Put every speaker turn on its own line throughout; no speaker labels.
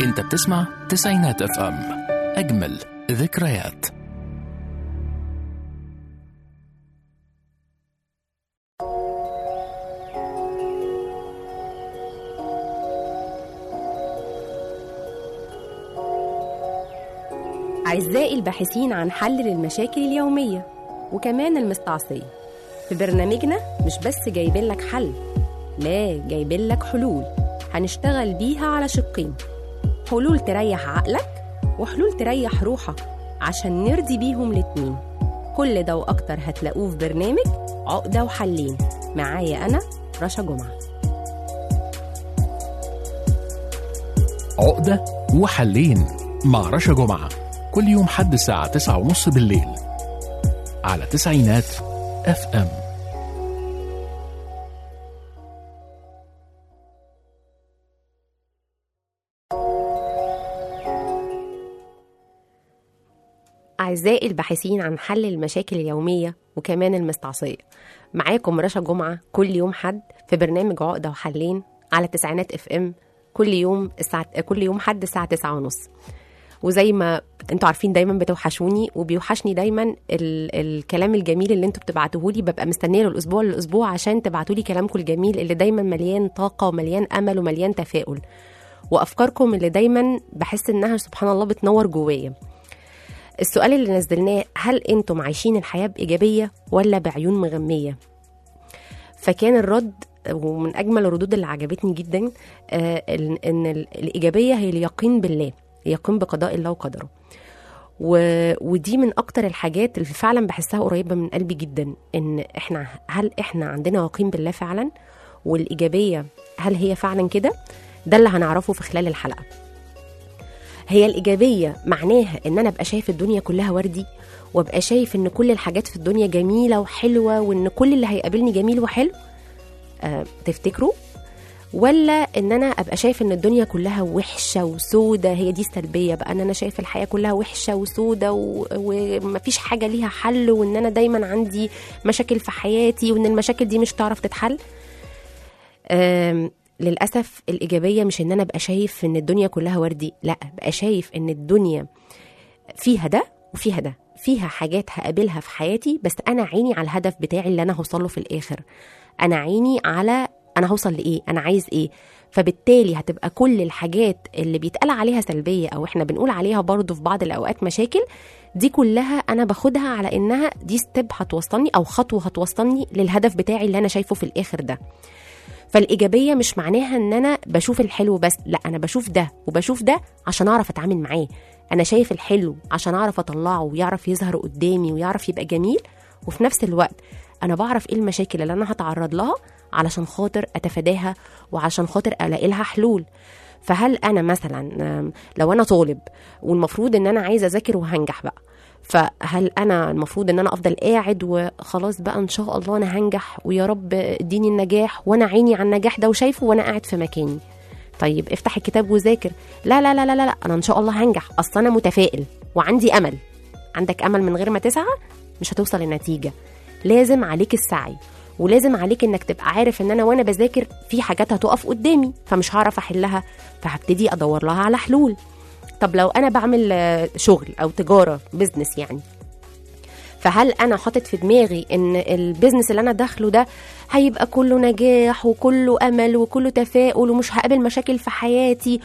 انت بتسمع تسعينات اف ام اجمل ذكريات
أعزائي الباحثين عن حل للمشاكل اليومية وكمان المستعصية في برنامجنا مش بس جايبين لك حل لا جايبين لك حلول هنشتغل بيها على شقين حلول تريح عقلك وحلول تريح روحك عشان نرضي بيهم الاتنين كل ده وأكتر هتلاقوه في برنامج عقدة وحلين معايا أنا رشا جمعة
عقدة وحلين مع رشا جمعة كل يوم حد الساعة تسعة ونص بالليل على تسعينات اف ام
أعزائي الباحثين عن حل المشاكل اليومية وكمان المستعصية معاكم رشا جمعة كل يوم حد في برنامج عقدة وحلين على تسعينات اف ام كل يوم الساعة كل يوم حد الساعة تسعة ونص وزي ما انتوا عارفين دايما بتوحشوني وبيوحشني دايما ال... الكلام الجميل اللي انتوا بتبعتوه لي ببقى مستنيه له الاسبوع للاسبوع عشان تبعتوا لي كلامكم الجميل اللي دايما مليان طاقه ومليان امل ومليان تفاؤل وافكاركم اللي دايما بحس انها سبحان الله بتنور جوايا السؤال اللي نزلناه هل انتم عايشين الحياه بايجابيه ولا بعيون مغميه فكان الرد ومن اجمل الردود اللي عجبتني جدا آه، ان إن الايجابيه هي اليقين بالله يقين بقضاء الله وقدره و... ودي من اكتر الحاجات اللي فعلا بحسها قريبه من قلبي جدا ان احنا هل احنا عندنا يقين بالله فعلا والايجابيه هل هي فعلا كده ده اللي هنعرفه في خلال الحلقه هي الايجابيه معناها ان انا ابقى شايف الدنيا كلها وردي وابقى شايف ان كل الحاجات في الدنيا جميله وحلوه وان كل اللي هيقابلني جميل وحلو أه تفتكروا ولا ان انا ابقى شايف ان الدنيا كلها وحشه وسودة هي دي السلبيه بقى ان انا شايف الحياه كلها وحشه وسودة و... ومفيش حاجه ليها حل وان انا دايما عندي مشاكل في حياتي وان المشاكل دي مش تعرف تتحل أم... للاسف الايجابيه مش ان انا ابقى شايف ان الدنيا كلها وردي لا ابقى شايف ان الدنيا فيها ده وفيها ده فيها حاجات هقابلها في حياتي بس انا عيني على الهدف بتاعي اللي انا هوصله في الاخر انا عيني على انا هوصل لايه انا عايز ايه فبالتالي هتبقى كل الحاجات اللي بيتقال عليها سلبيه او احنا بنقول عليها برضو في بعض الاوقات مشاكل دي كلها انا باخدها على انها دي ستيب هتوصلني او خطوه هتوصلني للهدف بتاعي اللي انا شايفه في الاخر ده فالايجابيه مش معناها ان انا بشوف الحلو بس لا انا بشوف ده وبشوف ده عشان اعرف اتعامل معاه انا شايف الحلو عشان اعرف اطلعه ويعرف يظهر قدامي ويعرف يبقى جميل وفي نفس الوقت انا بعرف ايه المشاكل اللي انا هتعرض لها علشان خاطر اتفاداها وعشان خاطر الاقي لها حلول فهل انا مثلا آم، لو انا طالب والمفروض ان انا عايزه اذاكر وهنجح بقى فهل انا المفروض ان انا افضل قاعد وخلاص بقى ان شاء الله انا هنجح ويا رب اديني النجاح وانا عيني على النجاح ده وشايفه وانا قاعد في مكاني طيب افتح الكتاب وذاكر لا لا لا لا لا انا ان شاء الله هنجح اصل انا متفائل وعندي امل عندك امل من غير ما تسعى مش هتوصل لنتيجه لازم عليك السعي ولازم عليك انك تبقى عارف ان انا وانا بذاكر في حاجات هتقف قدامي فمش هعرف احلها فهبتدي ادور لها على حلول طب لو انا بعمل آه، شغل او تجاره بزنس يعني فهل انا حاطط في دماغي ان البيزنس اللي انا داخله ده هيبقى كله نجاح وكله امل وكله تفاؤل ومش هقابل مشاكل في حياتي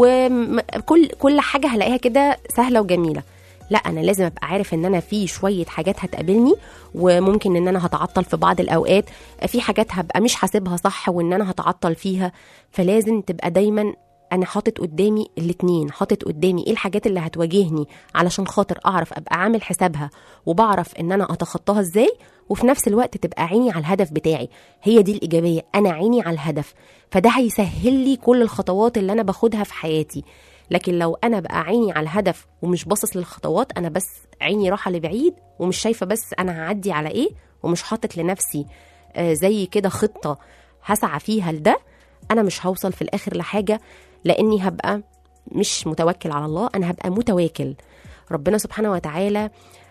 وكل كل حاجه هلاقيها كده سهله وجميله لا انا لازم ابقى عارف ان انا في شويه حاجات هتقابلني وممكن ان انا هتعطل في بعض الاوقات في حاجات هبقى مش حاسبها صح وان انا هتعطل فيها فلازم تبقى دايما انا حاطط قدامي الاتنين حاطط قدامي ايه الحاجات اللي هتواجهني علشان خاطر اعرف ابقى عامل حسابها وبعرف ان انا اتخطاها ازاي وفي نفس الوقت تبقى عيني على الهدف بتاعي هي دي الايجابيه انا عيني على الهدف فده هيسهل لي كل الخطوات اللي انا باخدها في حياتي لكن لو انا بقى عيني على الهدف ومش باصص للخطوات انا بس عيني رايحه لبعيد ومش شايفه بس انا هعدي على ايه ومش حاطط لنفسي آه، زي كده خطه هسعى فيها لده انا مش هوصل في الاخر لحاجه لاني هبقى مش متوكل على الله انا هبقى متواكل ربنا سبحانه وتعالى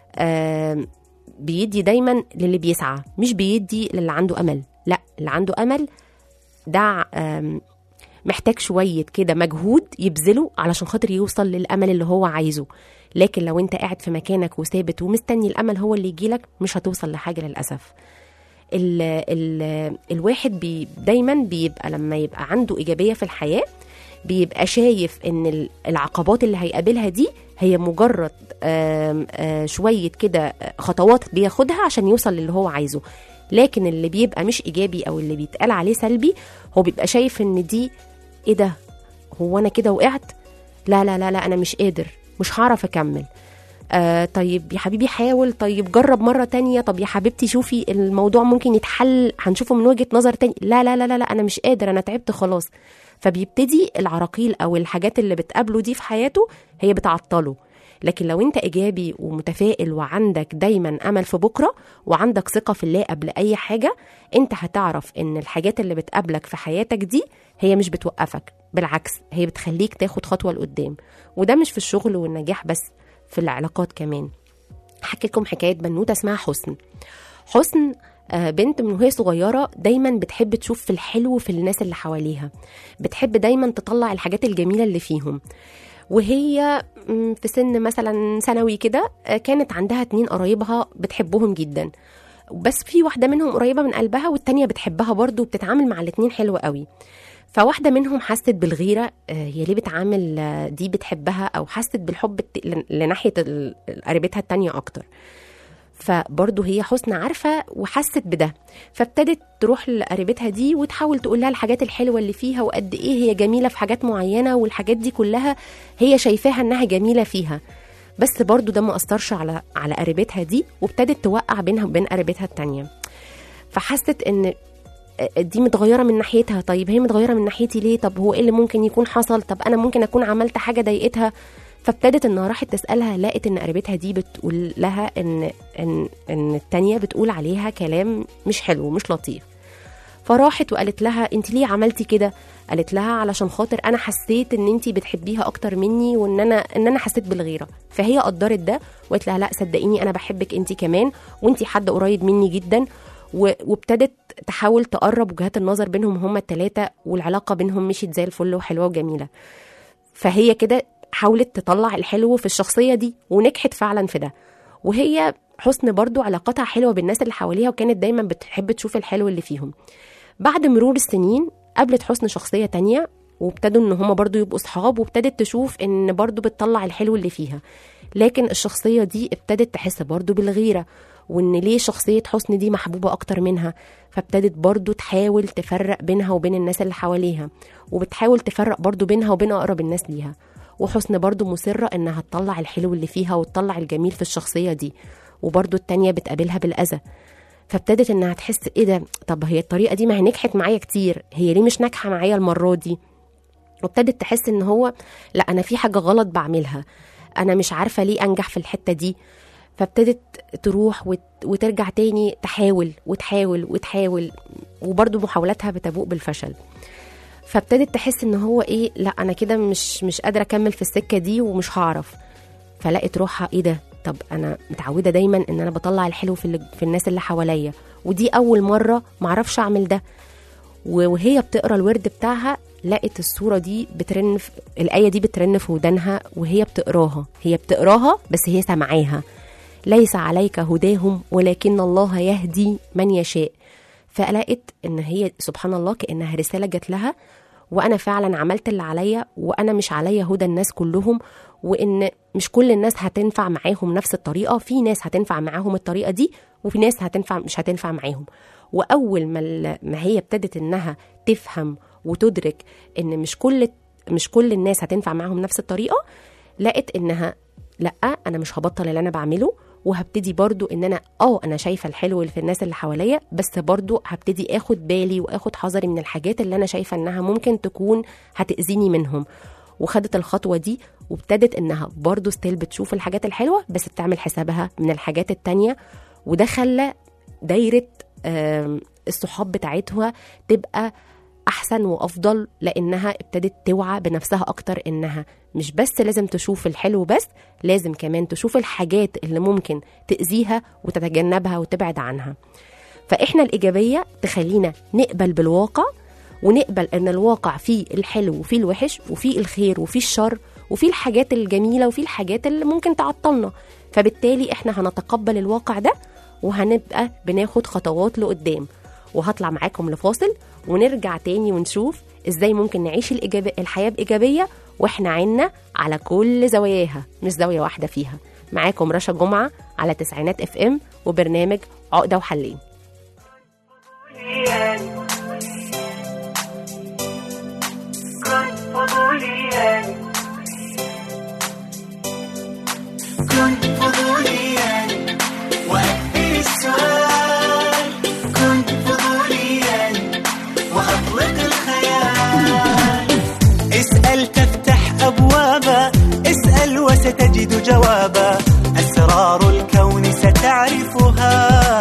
آه، بيدي دايما للي بيسعى مش بيدي للي عنده امل لا اللي عنده امل ده آم، محتاج شويه كده مجهود يبذله علشان خاطر يوصل للامل اللي هو عايزه لكن لو انت قاعد في مكانك وثابت ومستني الامل هو اللي يجيلك مش هتوصل لحاجه للاسف ال ال الواحد بي دايما بيبقى لما يبقى عنده ايجابيه في الحياه بيبقى شايف ان ال- العقبات اللي هيقابلها دي هي مجرد آم، آه، شويه كده خطوات بياخدها عشان يوصل للي هو عايزه لكن اللي بيبقى مش ايجابي او اللي بيتقال عليه سلبي هو بيبقى شايف ان دي ايه ده هو انا كده وقعت لا لا لا لا انا مش قادر مش هعرف اكمل آه طيب يا حبيبي حاول طيب جرب مرة تانية طب يا حبيبتي شوفي الموضوع ممكن يتحل هنشوفه من وجهة نظر تاني لا لا لا لا, لا أنا مش قادر أنا تعبت خلاص فبيبتدي العراقيل أو الحاجات اللي بتقابله دي في حياته هي بتعطله لكن لو انت ايجابي ومتفائل وعندك دايما امل في بكره وعندك ثقه في الله قبل اي حاجه انت هتعرف ان الحاجات اللي بتقابلك في حياتك دي هي مش بتوقفك بالعكس هي بتخليك تاخد خطوه لقدام وده مش في الشغل والنجاح بس في العلاقات كمان هحكي لكم حكايه بنوته اسمها حسن حسن آه، بنت من وهي صغيرة دايما بتحب تشوف في الحلو في الناس اللي حواليها بتحب دايما تطلع الحاجات الجميلة اللي فيهم وهي م، في سن مثلا ثانوي كده آه، كانت عندها اتنين قرايبها بتحبهم جدا بس في واحدة منهم قريبة من قلبها والتانية بتحبها برضو وبتتعامل مع الاتنين حلو قوي فواحدة منهم حست بالغيرة آه، هي ليه بتعامل آه، دي بتحبها أو حست بالحب الت- لن- لناحية ال- قريبتها التانية أكتر فبرضه هي حسن عارفة وحست بده فابتدت تروح لقريبتها دي وتحاول تقول لها الحاجات الحلوة اللي فيها وقد إيه هي جميلة في حاجات معينة والحاجات دي كلها هي شايفاها إنها جميلة فيها بس برضه ده ما أثرش على على قريبتها دي وابتدت توقع بينها وبين قريبتها التانية فحست إن دي متغيره من ناحيتها طيب هي متغيره من ناحيتي ليه طب هو ايه اللي ممكن يكون حصل طب انا ممكن اكون عملت حاجه ضايقتها فابتدت انها راحت تسالها لقت ان قريبتها دي بتقول لها ان ان ان التانيه بتقول عليها كلام مش حلو مش لطيف فراحت وقالت لها انت ليه عملتي كده قالت لها علشان خاطر انا حسيت ان انت بتحبيها اكتر مني وان انا ان انا حسيت بالغيره فهي قدرت ده وقالت لها لا صدقيني انا بحبك انت كمان وانت حد قريب مني جدا و- وابتدت تحاول تقرب وجهات النظر بينهم هما التلاتة والعلاقة بينهم مشيت زي الفل وحلوة وجميلة فهي كده حاولت تطلع الحلو في الشخصية دي ونجحت فعلا في ده وهي حسن برضو علاقتها حلوة بالناس اللي حواليها وكانت دايما بتحب تشوف الحلو اللي فيهم بعد مرور السنين قابلت حسن شخصية تانية وابتدوا ان هما برضو يبقوا صحاب وابتدت تشوف ان برضو بتطلع الحلو اللي فيها لكن الشخصية دي ابتدت تحس برضو بالغيرة وان ليه شخصية حسن دي محبوبة اكتر منها فابتدت برضو تحاول تفرق بينها وبين الناس اللي حواليها وبتحاول تفرق برضو بينها وبين اقرب الناس ليها وحسن برضو مصرة انها تطلع الحلو اللي فيها وتطلع الجميل في الشخصية دي وبرضو التانية بتقابلها بالأذى فابتدت انها تحس ايه ده طب هي الطريقة دي ما هي نجحت معايا كتير هي ليه مش ناجحة معايا المرة دي وابتدت تحس ان هو لا انا في حاجة غلط بعملها انا مش عارفة ليه انجح في الحتة دي فابتدت تروح وت... وترجع تاني تحاول وتحاول وتحاول وبرضه محاولاتها بتبوء بالفشل فابتدت تحس ان هو ايه لا انا كده مش مش قادره اكمل في السكه دي ومش هعرف فلقت روحها ايه ده طب انا متعوده دايما ان انا بطلع الحلو في, اللي في الناس اللي حواليا ودي اول مره معرفش اعمل ده وهي بتقرا الورد بتاعها لقت الصوره دي بترن في الايه دي بترن في ودانها وهي بتقراها هي بتقراها بس هي سامعاها ليس عليك هداهم ولكن الله يهدي من يشاء فلقت ان هي سبحان الله كانها رساله جات لها وانا فعلا عملت اللي عليا وانا مش عليا هدى الناس كلهم وان مش كل الناس هتنفع معاهم نفس الطريقه في ناس هتنفع معاهم الطريقه دي وفي ناس هتنفع مش هتنفع معاهم واول ما ما هي ابتدت انها تفهم وتدرك ان مش كل مش كل الناس هتنفع معاهم نفس الطريقه لقت انها لا انا مش هبطل اللي انا بعمله وهبتدي برضو ان انا اه انا شايفه الحلو اللي في الناس اللي حواليا بس برضو هبتدي اخد بالي واخد حذري من الحاجات اللي انا شايفه انها ممكن تكون هتاذيني منهم وخدت الخطوه دي وابتدت انها برضو ستيل بتشوف الحاجات الحلوه بس بتعمل حسابها من الحاجات التانية وده خلى دايره الصحاب بتاعتها تبقى احسن وافضل لانها ابتدت توعى بنفسها اكتر انها مش بس لازم تشوف الحلو بس لازم كمان تشوف الحاجات اللي ممكن تاذيها وتتجنبها وتبعد عنها فاحنا الايجابيه تخلينا نقبل بالواقع ونقبل ان الواقع فيه الحلو وفيه الوحش وفيه الخير وفيه الشر وفيه الحاجات الجميله وفيه الحاجات اللي ممكن تعطلنا فبالتالي احنا هنتقبل الواقع ده وهنبقى بناخد خطوات لقدام وهطلع معاكم لفاصل ونرجع تاني ونشوف ازاي ممكن نعيش الإيجاب... الحياة بإيجابية واحنا عنا على كل زواياها مش زاوية واحدة فيها معاكم رشا جمعة على تسعينات اف ام وبرنامج عقدة وحلين
كن فضوليا كن فضوليا وأكثر السؤال كن فضوليا وأطلق الخيال اسأل تفتح أبوابا اسأل وستجد جوابا أسرار الكون ستعرفها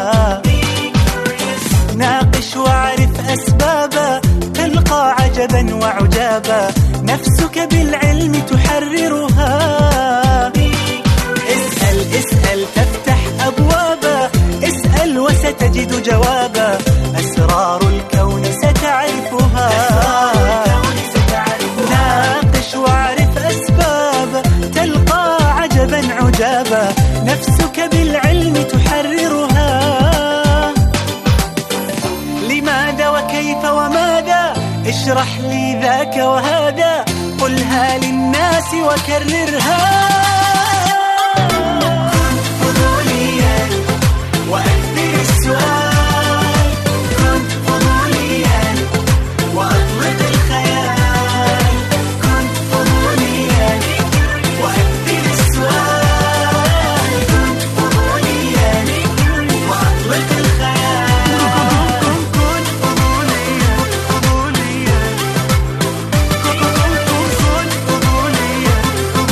ناقش واعرف أسبابا تلقى عجبا وعجابا نفسك بالعلم تحررها اسأل اسأل تفتح أبوابا اسأل وستجد جوابا أسرار الكون ستعرفها ناقش واعرف أسبابا تلقى عجبا عجابا نفسك بالعلم تحررها لماذا وكيف وماذا اشرح لي ذاك وهذا قلها للناس وكررها كن فضوليا وأكثر السؤال كن فضوليا وأطلق الخيال كن فضوليا وأكثر السؤال كن فضوليا وأطلق الخيال كن فضوليا فضوليا كن فضوليا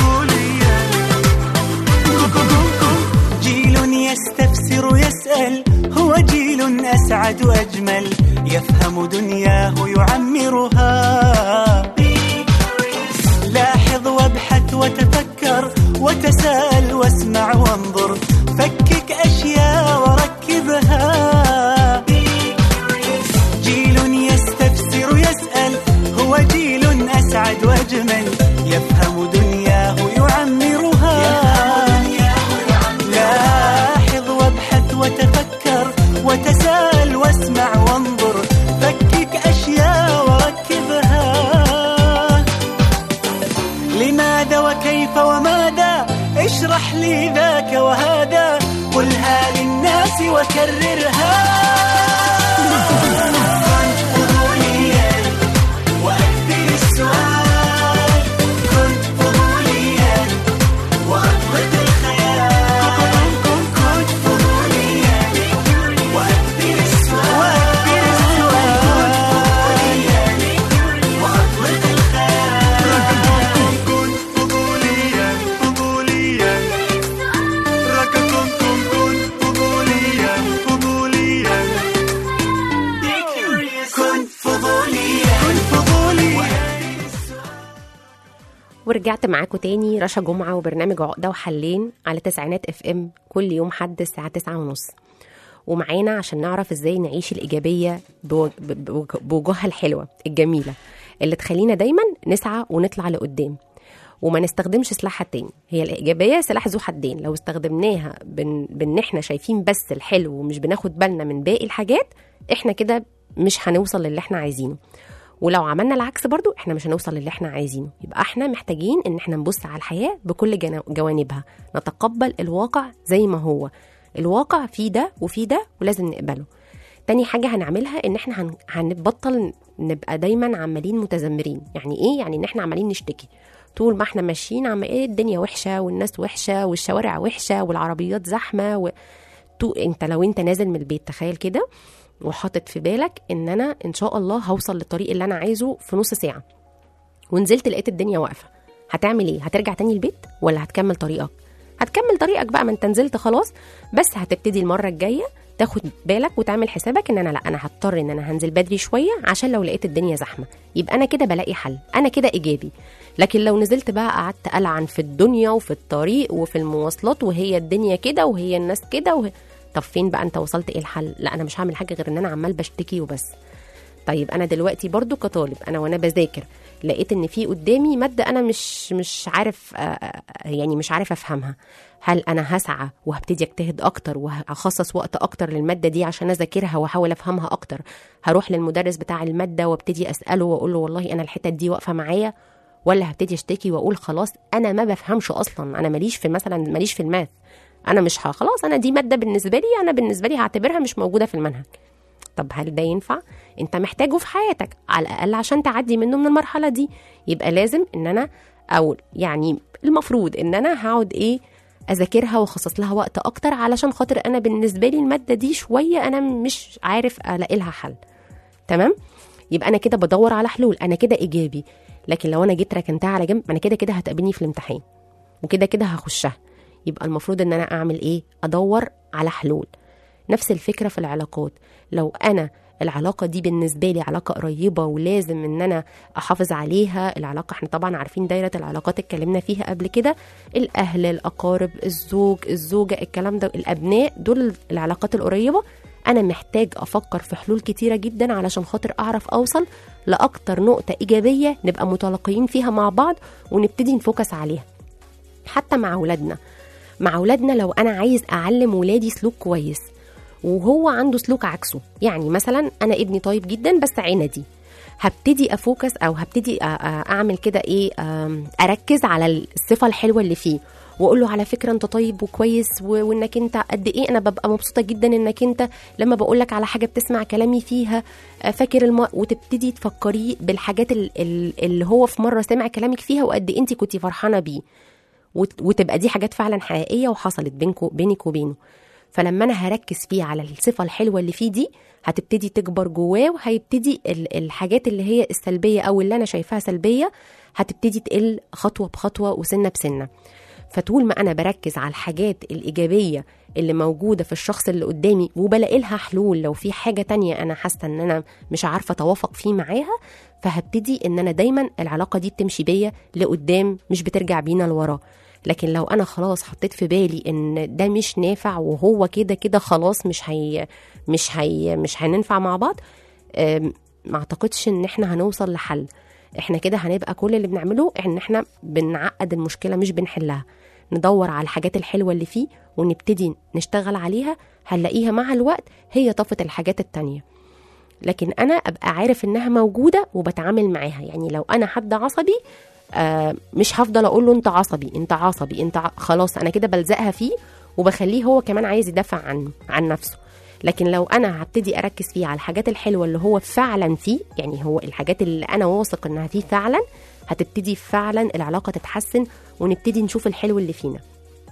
فضوليا جيل يستفسر يسأل هو جيل أسعد أجمل يفهم دنياه يعمرها لاحظ وابحث وتفكر وتساءل واسمع وانظر فكك أشياء وركبها جيل يستفسر يسأل هو جيل أسعد وأجمل يفهم دنياه يعمرها لاحظ وابحث وتفكر وتساءل واسمع وانظر فكك أشياء وركبها لماذا وكيف وماذا اشرح لي ذاك وهذا قلها للناس وكررها كن فضوليا وأكثر السؤال كن فضوليا وأطلق الخيال كن فضوليا وأكثر السؤال وأطلق الخيال كن فضوليا فضوليا رككم كن كن فضوليا فضوليا كن فضوليا كن فضوليا
ورجعت معاكم تاني رشا جمعة وبرنامج عقدة وحلين على تسعينات اف ام كل يوم حد الساعة تسعة ونص ومعانا عشان نعرف ازاي نعيش الإيجابية بوج- بوج- بوجوهها الحلوة الجميلة اللي تخلينا دايما نسعى ونطلع لقدام وما نستخدمش سلاحها التاني هي الإيجابية سلاح ذو حدين لو استخدمناها بان, بان احنا شايفين بس الحلو ومش بناخد بالنا من باقي الحاجات احنا كده مش هنوصل للي احنا عايزينه ولو عملنا العكس برضو احنا مش هنوصل للي احنا عايزينه يبقى احنا محتاجين ان احنا نبص على الحياة بكل جنا- جوانبها نتقبل الواقع زي ما هو الواقع فيه ده وفيه ده ولازم نقبله تاني حاجة هنعملها ان احنا هن... هنبطل نبقى دايما عمالين متذمرين يعني ايه يعني ان احنا عمالين نشتكي طول ما احنا ماشيين عم ايه الدنيا وحشة والناس وحشة والشوارع وحشة والعربيات زحمة و... تو... انت لو انت نازل من البيت تخيل كده وحاطط في بالك ان انا ان شاء الله هوصل للطريق اللي انا عايزه في نص ساعه ونزلت لقيت الدنيا واقفه هتعمل ايه هترجع تاني البيت ولا هتكمل طريقك هتكمل طريقك بقى ما انت نزلت خلاص بس هتبتدي المره الجايه تاخد بالك وتعمل حسابك ان انا لا انا هضطر ان انا هنزل بدري شويه عشان لو لقيت الدنيا زحمه يبقى انا كده بلاقي حل انا كده ايجابي لكن لو نزلت بقى قعدت العن في الدنيا وفي الطريق وفي المواصلات وهي الدنيا كده وهي الناس كده وهي... طب فين بقى انت وصلت ايه الحل لا انا مش هعمل حاجه غير ان انا عمال بشتكي وبس طيب انا دلوقتي برضو كطالب انا وانا بذاكر لقيت ان في قدامي ماده انا مش مش عارف آه، آه، يعني مش عارف افهمها هل انا هسعى وهبتدي اجتهد اكتر وهخصص وقت اكتر للماده دي عشان اذاكرها واحاول افهمها اكتر هروح للمدرس بتاع الماده وابتدي اساله واقول له والله انا الحته دي واقفه معايا ولا هبتدي اشتكي واقول خلاص انا ما بفهمش اصلا انا ماليش في مثلا ماليش في الماث انا مش ه- خلاص انا دي ماده بالنسبه لي انا بالنسبه لي هعتبرها مش موجوده في المنهج طب هل ده ينفع انت محتاجه في حياتك على الاقل عشان تعدي منه من المرحله دي يبقى لازم ان انا او يعني المفروض ان انا هقعد ايه اذاكرها واخصص لها وقت اكتر علشان خاطر انا بالنسبه لي الماده دي شويه انا مش عارف الاقي لها حل تمام يبقى انا كده بدور على حلول انا كده ايجابي لكن لو انا جيت ركنتها على جنب ما انا كده كده هتقابلني في الامتحان وكده كده هخشها يبقى المفروض ان انا اعمل ايه ادور على حلول نفس الفكره في العلاقات لو انا العلاقه دي بالنسبه لي علاقه قريبه ولازم ان انا احافظ عليها العلاقه احنا طبعا عارفين دايره العلاقات اتكلمنا فيها قبل كده الاهل الاقارب الزوج الزوجه الكلام ده الابناء دول العلاقات القريبه انا محتاج افكر في حلول كتيره جدا علشان خاطر اعرف اوصل لاكتر نقطه ايجابيه نبقى متلاقيين فيها مع بعض ونبتدي نفوكس عليها حتى مع اولادنا مع اولادنا لو انا عايز اعلم ولادي سلوك كويس وهو عنده سلوك عكسه يعني مثلا انا ابني طيب جدا بس عندي هبتدي افوكس او هبتدي أ- أ- اعمل كده ايه أم، اركز على الصفه الحلوه اللي فيه واقول له على فكره انت طيب وكويس و- وانك انت قد ايه انا ببقى مبسوطه جدا انك انت لما بقول لك على حاجه بتسمع كلامي فيها آه، فاكر الم... وتبتدي تفكريه بالحاجات ال- ال- اللي هو في مره سمع كلامك فيها وقد ايه انت كنتي فرحانه بيه وت- وتبقى دي حاجات فعلا حقيقيه وحصلت بينكو بينك وبينه فلما انا هركز فيه على الصفه الحلوه اللي فيه دي هتبتدي تكبر جواه وهيبتدي ال- الحاجات اللي هي السلبيه او اللي انا شايفاها سلبيه هتبتدي تقل خطوه بخطوه وسنه بسنه فطول ما انا بركز على الحاجات الايجابيه اللي موجوده في الشخص اللي قدامي وبلاقي لها حلول لو في حاجه تانية انا حاسه ان انا مش عارفه اتوافق فيه معاها فهبتدي ان انا دايما العلاقه دي بتمشي بيا لقدام مش بترجع بينا لورا لكن لو انا خلاص حطيت في بالي ان ده مش نافع وهو كده كده خلاص مش هي مش هي مش هننفع مع بعض أم، ما اعتقدش ان احنا هنوصل لحل احنا كده هنبقى كل اللي بنعمله ان احنا بنعقد المشكله مش بنحلها ندور على الحاجات الحلوه اللي فيه ونبتدي نشتغل عليها هنلاقيها مع الوقت هي طفت الحاجات التانية لكن انا ابقى عارف انها موجوده وبتعامل معاها يعني لو انا حد عصبي آه مش هفضل اقول له انت عصبي انت عصبي انت ع... خلاص انا كده بلزقها فيه وبخليه هو كمان عايز يدافع عنه عن نفسه لكن لو انا هبتدي اركز فيه على الحاجات الحلوه اللي هو فعلا فيه يعني هو الحاجات اللي انا واثق انها فيه فعلا هتبتدي فعلا العلاقه تتحسن ونبتدي نشوف الحلو اللي فينا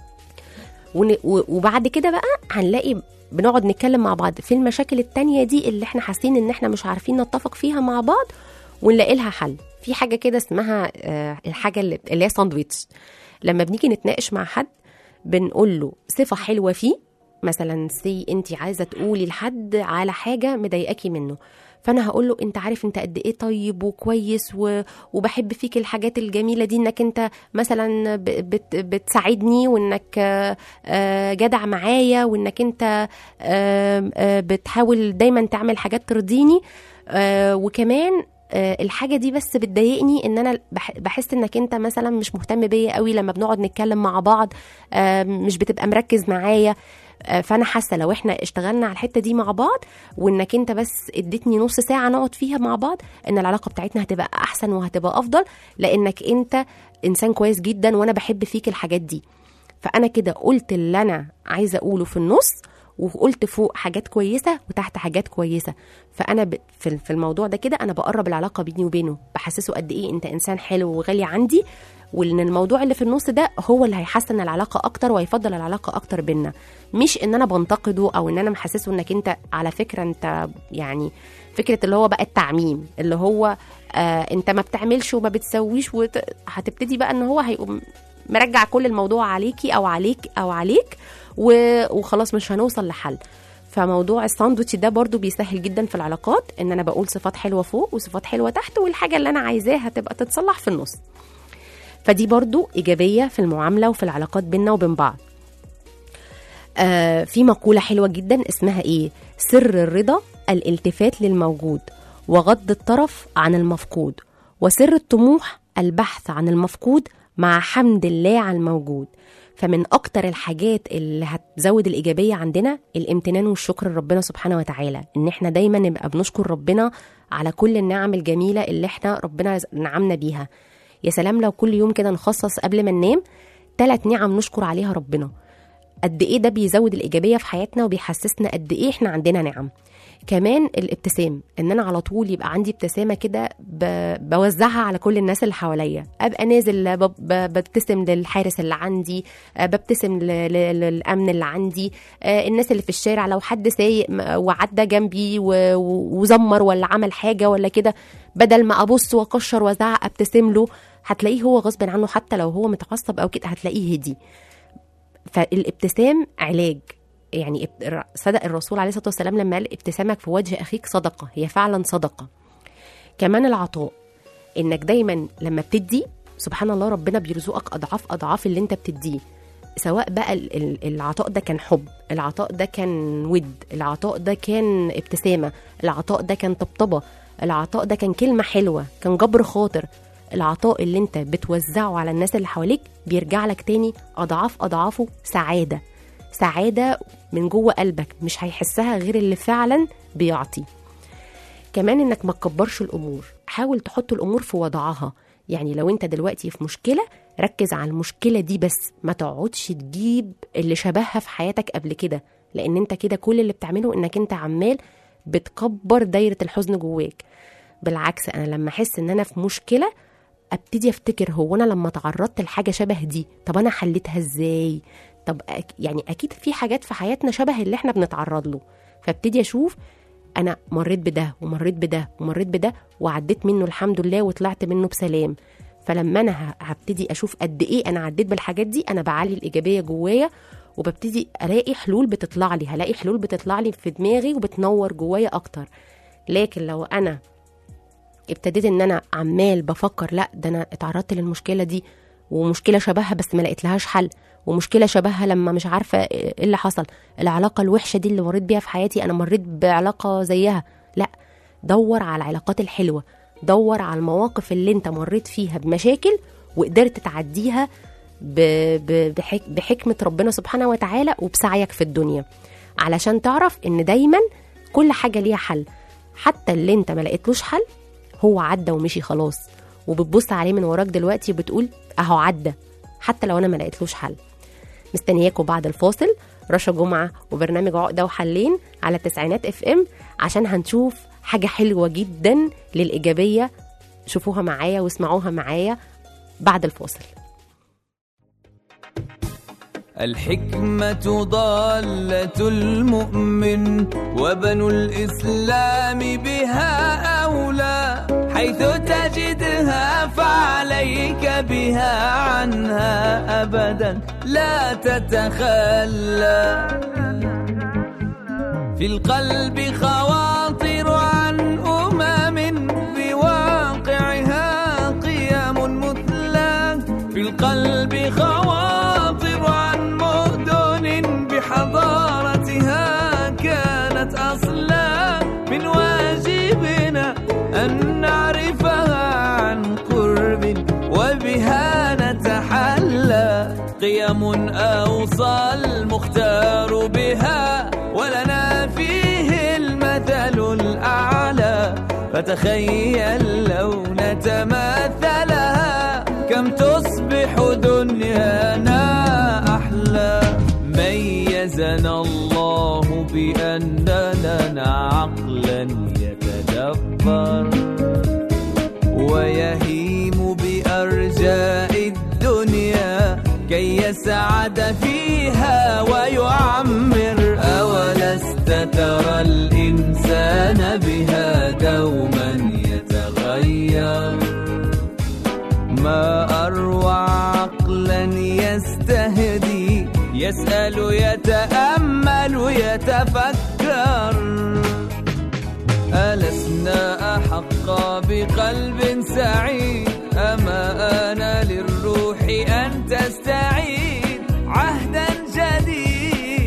ون... و- وبعد كده بقى هنلاقي بنقعد نتكلم مع بعض في المشاكل التانية دي اللي احنا حاسين ان احنا مش عارفين نتفق فيها مع بعض ونلاقي لها حل في حاجة كده اسمها آه، الحاجة اللي اللي هي ساندويتش لما بنيجي نتناقش مع حد بنقول له صفة حلوة فيه مثلا سي انت عايزة تقولي لحد على حاجة مضايقاكي منه فانا هقول له انت عارف انت قد ايه طيب وكويس و... وبحب فيك الحاجات الجميله دي انك انت مثلا ب... بت... بتساعدني وانك آه، آه، جدع معايا وانك انت آه، آه، بتحاول دايما تعمل حاجات ترضيني آه، وكمان آه، الحاجه دي بس بتضايقني ان انا بح- بحس انك انت مثلا مش مهتم بيا قوي لما بنقعد نتكلم مع بعض آه، مش بتبقى مركز معايا آه، فانا حاسه لو احنا اشتغلنا على الحته دي مع بعض وانك انت بس اديتني نص ساعه نقعد فيها مع بعض ان العلاقه بتاعتنا هتبقى احسن وهتبقى افضل لانك انت انسان كويس جدا وانا بحب فيك الحاجات دي فانا كده قلت اللي انا عايزه اقوله في النص وقلت فوق حاجات كويسه وتحت حاجات كويسه فانا ب... في في الموضوع ده كده انا بقرب العلاقه بيني وبينه بحسسه قد ايه انت انسان حلو وغالي عندي وان الموضوع اللي في النص ده هو اللي هيحسن العلاقه اكتر وهيفضل العلاقه اكتر بينا مش ان انا بنتقده او ان انا محسسه انك انت على فكره انت يعني فكره اللي هو بقى التعميم اللي هو آه انت ما بتعملش وما بتسويش وت... هتبتدي بقى ان هو هيقوم مرجع كل الموضوع عليكي او عليك او عليك و... وخلاص مش هنوصل لحل فموضوع الساندوتش ده برضو بيسهل جدا في العلاقات ان انا بقول صفات حلوه فوق وصفات حلوه تحت والحاجه اللي انا عايزاها تبقى تتصلح في النص فدي برضو ايجابيه في المعامله وفي العلاقات بيننا وبين بعض آه في مقوله حلوه جدا اسمها ايه سر الرضا الالتفات للموجود وغض الطرف عن المفقود وسر الطموح البحث عن المفقود مع حمد الله على الموجود فمن أكتر الحاجات اللي هتزود الإيجابية عندنا الامتنان والشكر لربنا سبحانه وتعالى إن إحنا دايما نبقى بنشكر ربنا على كل النعم الجميلة اللي إحنا ربنا نعمنا بيها يا سلام لو كل يوم كده نخصص قبل ما ننام ثلاث نعم نشكر عليها ربنا قد ايه ده بيزود الايجابيه في حياتنا وبيحسسنا قد ايه احنا عندنا نعم كمان الابتسام ان انا على طول يبقى عندي ابتسامه كده ب- بوزعها على كل الناس اللي حواليا ابقى نازل ب- ب- ببتسم للحارس اللي عندي آه، ببتسم ل- ل- للامن اللي عندي آه، الناس اللي في الشارع لو حد سايق م- وعدى جنبي و- و- وزمر ولا عمل حاجه ولا كده بدل ما ابص واكشر وازعق ابتسم له هتلاقيه هو غصب عنه حتى لو هو متعصب او كده هتلاقيه هدي فالابتسام علاج يعني اب- الر- صدق الرسول عليه الصلاه والسلام لما قال ابتسامك في وجه اخيك صدقه هي فعلا صدقه كمان العطاء انك دايما لما بتدي سبحان الله ربنا بيرزقك اضعاف اضعاف اللي انت بتديه سواء بقى ال- ال- العطاء ده كان حب العطاء ده كان ود العطاء ده كان ابتسامه العطاء ده كان طبطبه العطاء ده كان كلمه حلوه كان جبر خاطر العطاء اللي انت بتوزعه على الناس اللي حواليك بيرجع لك تاني اضعاف اضعافه سعاده سعاده من جوه قلبك مش هيحسها غير اللي فعلا بيعطي كمان انك ما تكبرش الامور حاول تحط الامور في وضعها يعني لو انت دلوقتي في مشكله ركز على المشكله دي بس ما تقعدش تجيب اللي شبهها في حياتك قبل كده لان انت كده كل اللي بتعمله انك انت عمال بتكبر دايره الحزن جواك بالعكس انا لما احس ان انا في مشكله ابتدي افتكر هو انا لما تعرضت لحاجه شبه دي طب انا حليتها ازاي طب أك- يعني اكيد في حاجات في حياتنا شبه اللي احنا بنتعرض له فابتدي اشوف انا مريت بده ومريت بده ومريت بده وعديت منه الحمد لله وطلعت منه بسلام فلما انا ه- هبتدي اشوف قد ايه انا عديت بالحاجات دي انا بعلي الايجابيه جوايا وببتدي الاقي حلول بتطلع لي هلاقي حلول بتطلع لي في دماغي وبتنور جوايا اكتر لكن لو انا ابتديت ان انا عمال بفكر لا ده انا اتعرضت للمشكله دي ومشكله شبهها بس ما لقيت لهاش حل ومشكله شبهها لما مش عارفه ايه اللي حصل العلاقه الوحشه دي اللي مريت بيها في حياتي انا مريت بعلاقه زيها لا دور على العلاقات الحلوه دور على المواقف اللي انت مريت فيها بمشاكل وقدرت تعديها ب... ب... بحك... بحكمه ربنا سبحانه وتعالى وبسعيك في الدنيا علشان تعرف ان دايما كل حاجه ليها حل حتى اللي انت ما لقيتلوش حل هو عدى ومشي خلاص وبتبص عليه من وراك دلوقتي وبتقول اهو عدى حتى لو انا ما لقيتلوش حل مستنياكم بعد الفاصل رشا جمعة وبرنامج عقدة وحلين على التسعينات اف ام عشان هنشوف حاجة حلوة جدا للإيجابية شوفوها معايا واسمعوها معايا بعد الفاصل
الحكمة ضالة المؤمن وبنو الإسلام بها أولى حيث تجدها فعليك بها عنها أبدا لا تتخلى في القلب خواطر عن أمم بواقعها قيام مثلى في القلب خواطر عن مدن بحضارتها كانت أصلا من واجبنا أن نعرفها عن قرب وبها نتحلى قيم أوصى المختار بها ولنا فيه المثل الأعلى فتخيل لو نتماثلها كم تصبح دنيانا أحلى ميزنا الله بأننا عقلا يتدبر ويهيم بأرجاء الدنيا كي يسعد فيها ويعمر أولست ترى الإنسان بها دوما يتغير ما أروع عقلا يستهدي يسأل يتأمل يتفكر ألسنا أحق بقلب سعيد أما أنا للروح أن تستعيد عهدا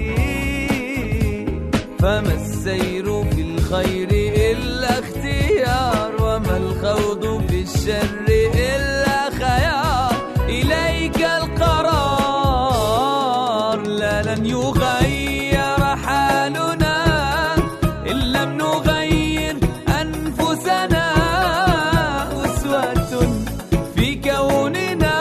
جديد فما السير في الخير إلا اختيار الشر إلا خيار إليك القرار لا لن يغير حالنا إن لم نغير أنفسنا أسوة في كوننا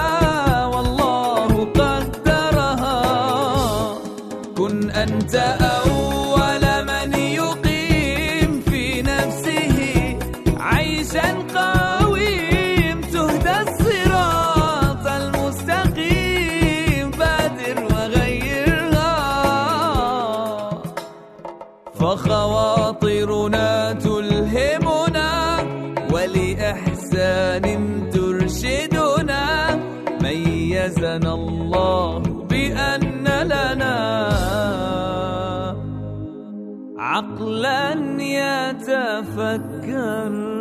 والله قدرها كن أنت أول من يقيم في نفسه عيشا قويم تهدى الصراط المستقيم بادر وغيرها فخواطرنا تلهمنا ولإحسان ترشدنا ميزنا الله بأن لنا عقلا يتفكر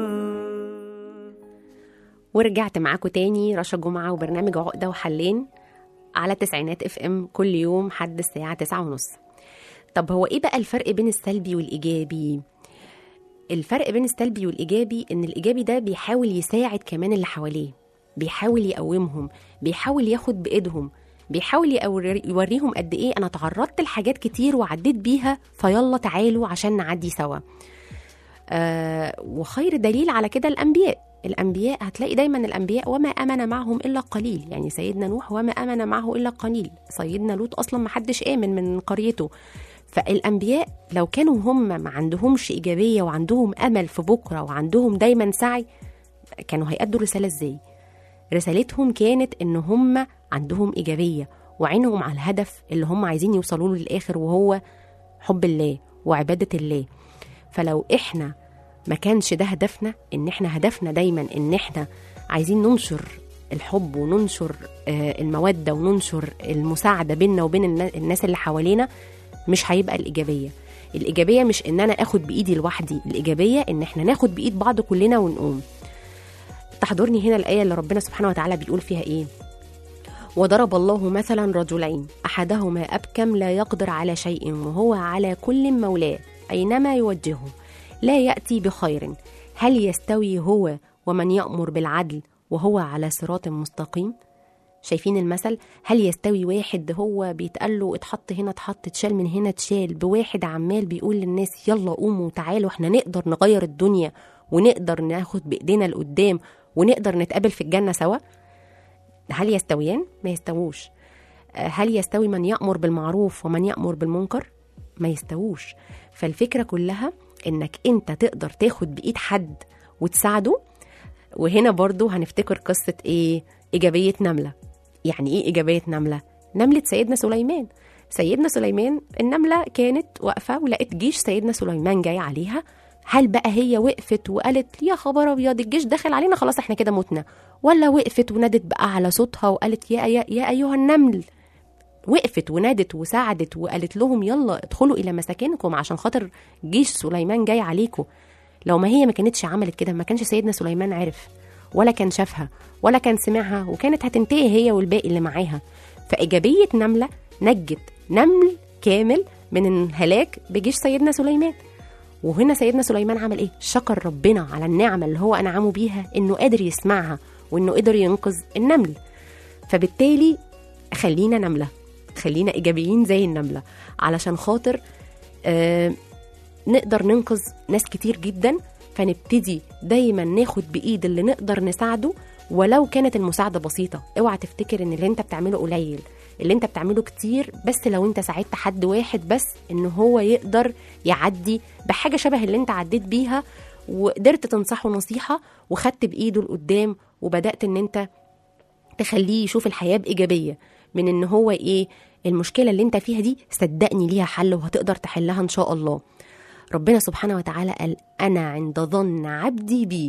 ورجعت معاكم تاني رشا جمعة وبرنامج عقدة وحلين على تسعينات اف ام كل يوم حد الساعة تسعة ونص طب هو ايه بقى الفرق بين السلبي والإيجابي؟ الفرق بين السلبي والإيجابي إن الإيجابي ده بيحاول يساعد كمان اللي حواليه بيحاول يقومهم بيحاول ياخد بإيدهم بيحاول يوري- يوريهم قد إيه أنا تعرضت لحاجات كتير وعديت بيها فيلا تعالوا عشان نعدي سوا آه وخير دليل على كده الأنبياء الأنبياء هتلاقي دايما الأنبياء وما أمن معهم إلا قليل يعني سيدنا نوح وما أمن معه إلا قليل سيدنا لوط أصلا ما حدش آمن من قريته فالأنبياء لو كانوا هم ما عندهمش إيجابية وعندهم أمل في بكرة وعندهم دايما سعي كانوا هيأدوا الرسالة إزاي رسالتهم كانت إن هم عندهم إيجابية وعينهم على الهدف اللي هم عايزين يوصلوا له للآخر وهو حب الله وعبادة الله فلو إحنا ما كانش ده هدفنا إن إحنا هدفنا دايما إن إحنا عايزين ننشر الحب وننشر آه، المودة وننشر المساعدة بيننا وبين النا- الناس اللي حوالينا مش هيبقى الإيجابية الإيجابية مش إن أنا آخد بإيدي لوحدي الإيجابية إن إحنا ناخد بإيد بعض كلنا ونقوم تحضرني هنا الآية اللي ربنا سبحانه وتعالى بيقول فيها إيه وضرب الله مثلا رجلين أحدهما أبكم لا يقدر على شيء وهو على كل مولاه أينما يوجهه لا يأتي بخير هل يستوي هو ومن يأمر بالعدل وهو على صراط مستقيم شايفين المثل هل يستوي واحد هو بيتقال له اتحط هنا اتحط اتشال من هنا اتشال بواحد عمال بيقول للناس يلا قوموا تعالوا احنا نقدر نغير الدنيا ونقدر ناخد بايدينا لقدام ونقدر نتقابل في الجنة سوا هل يستويان؟ ما يستووش آه، هل يستوي من يأمر بالمعروف ومن يأمر بالمنكر؟ ما يستووش فالفكرة كلها انك انت تقدر تاخد بإيد حد وتساعده وهنا برضو هنفتكر قصة ايه إيجابية نملة يعني ايه إيجابية نملة؟ نملة سيدنا سليمان سيدنا سليمان النملة كانت واقفة ولقت جيش سيدنا سليمان جاي عليها هل بقى هي وقفت وقالت يا خبر ابيض الجيش دخل علينا خلاص احنا كده متنا ولا وقفت ونادت بقى على صوتها وقالت يا يا, يا ايها النمل وقفت ونادت وساعدت وقالت لهم يلا ادخلوا الى مساكنكم عشان خاطر جيش سليمان جاي عليكم لو ما هي ما كانتش عملت كده ما كانش سيدنا سليمان عرف ولا كان شافها ولا كان سمعها وكانت هتنتهي هي والباقي اللي معاها فإيجابية نملة نجت نمل كامل من الهلاك بجيش سيدنا سليمان وهنا سيدنا سليمان عمل ايه شكر ربنا على النعمة اللي هو أنعمه بيها إنه قادر يسمعها وإنه قدر ينقذ النمل فبالتالي خلينا نملة خلينا إيجابيين زي النملة علشان خاطر آه نقدر ننقذ ناس كتير جدا فنبتدي دايما ناخد بايد اللي نقدر نساعده ولو كانت المساعده بسيطه اوعى تفتكر ان اللي انت بتعمله قليل اللي انت بتعمله كتير بس لو انت ساعدت حد واحد بس ان هو يقدر يعدي بحاجه شبه اللي انت عديت بيها وقدرت تنصحه نصيحه وخدت بايده لقدام وبدات ان انت تخليه يشوف الحياه بايجابيه من ان هو ايه المشكله اللي انت فيها دي صدقني ليها حل وهتقدر تحلها ان شاء الله ربنا سبحانه وتعالى قال انا عند ظن عبدي بي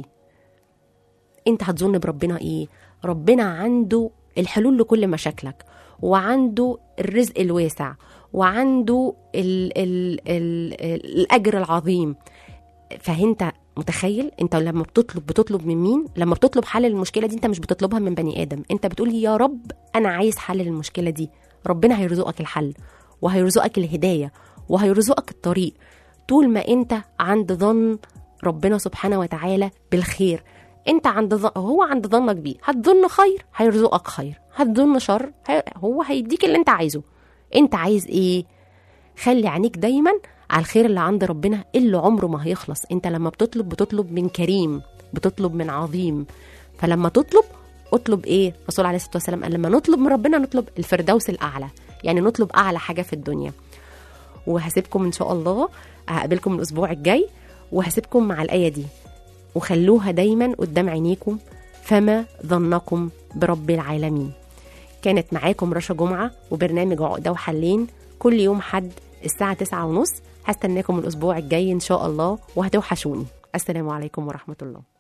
انت هتظن بربنا ايه ربنا عنده الحلول لكل مشاكلك وعنده الرزق الواسع وعنده ال ال ال ال الاجر العظيم فانت متخيل انت لما بتطلب بتطلب من مين لما بتطلب حل المشكله دي انت مش بتطلبها من بني ادم انت بتقول يا رب انا عايز حل للمشكله دي ربنا هيرزقك الحل وهيرزقك الهدايه وهيرزقك الطريق طول ما انت عند ظن ربنا سبحانه وتعالى بالخير انت عند ظ... هو عند ظنك بيه هتظن خير هيرزقك خير هتظن شر هي... هو هيديك اللي انت عايزه انت عايز ايه خلي عينيك دايما على الخير اللي عند ربنا اللي عمره ما هيخلص انت لما بتطلب بتطلب من كريم بتطلب من عظيم فلما تطلب اطلب ايه الرسول عليه الصلاه والسلام قال لما نطلب من ربنا نطلب الفردوس الاعلى يعني نطلب اعلى حاجه في الدنيا وهسيبكم ان شاء الله هقابلكم الاسبوع الجاي وهسيبكم مع الايه دي وخلوها دايما قدام عينيكم فما ظنكم برب العالمين كانت معاكم رشا جمعة وبرنامج عقدة وحلين كل يوم حد الساعة تسعة ونص هستناكم الأسبوع الجاي إن شاء الله وهتوحشوني السلام عليكم ورحمة الله